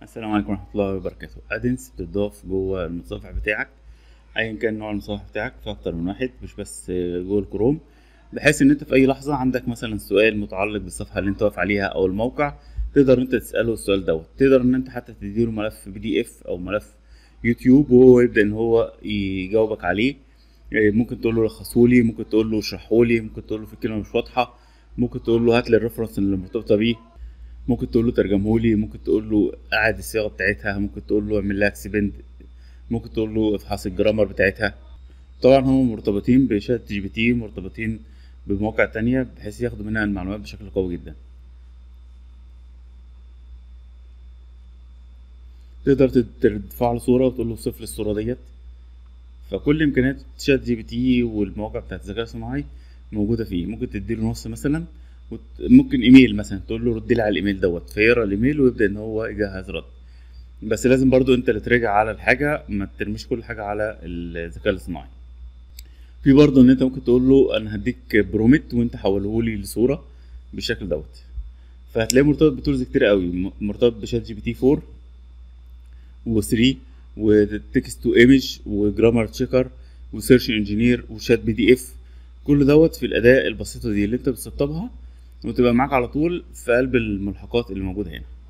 السلام عليكم ورحمة الله وبركاته ادنس بتضاف جوه المتصفح بتاعك ايا كان نوع المتصفح بتاعك في اكتر من واحد مش بس جوه الكروم بحيث ان انت في اي لحظة عندك مثلا سؤال متعلق بالصفحة اللي انت واقف عليها او الموقع تقدر انت تسأله السؤال دوت تقدر ان انت حتى تديله ملف بي دي اف او ملف يوتيوب وهو يبدأ ان هو يجاوبك عليه ممكن تقول له لخصهولي ممكن تقول له اشرحهولي ممكن تقول له في كلمة مش واضحة ممكن تقول له هات لي الريفرنس اللي مرتبطة بيه ممكن تقول له ترجمهولي ممكن تقول له قعد الصياغه بتاعتها ممكن تقول له اعمل لها اكسبند ممكن تقول له افحص الجرامر بتاعتها طبعا هم مرتبطين بشات جي بي تي مرتبطين بمواقع تانية بحيث ياخدوا منها المعلومات بشكل قوي جدا تقدر ترفع له صورة وتقول له صف لي الصورة ديت فكل امكانيات شات جي بي تي والمواقع بتاعت الذكاء الصناعي موجودة فيه ممكن تديله نص مثلا ممكن ايميل مثلا تقول له رد لي على الايميل دوت فيقرا الايميل ويبدا ان هو يجهز رد بس لازم برضو انت اللي تراجع على الحاجه ما ترميش كل حاجه على الذكاء الاصطناعي في برضو ان انت ممكن تقول له انا هديك بروميت وانت حوله لي لصوره بالشكل دوت فهتلاقيه مرتبط بتولز كتير قوي مرتبط بشات جي بي تي 4 و3 وتكست تو ايمج وجرامر تشيكر وسيرش انجينير وشات بي دي اف كل دوت في الاداة البسيطة دي اللي انت بتسطبها وتبقى معاك على طول في قلب الملحقات اللي موجودة هنا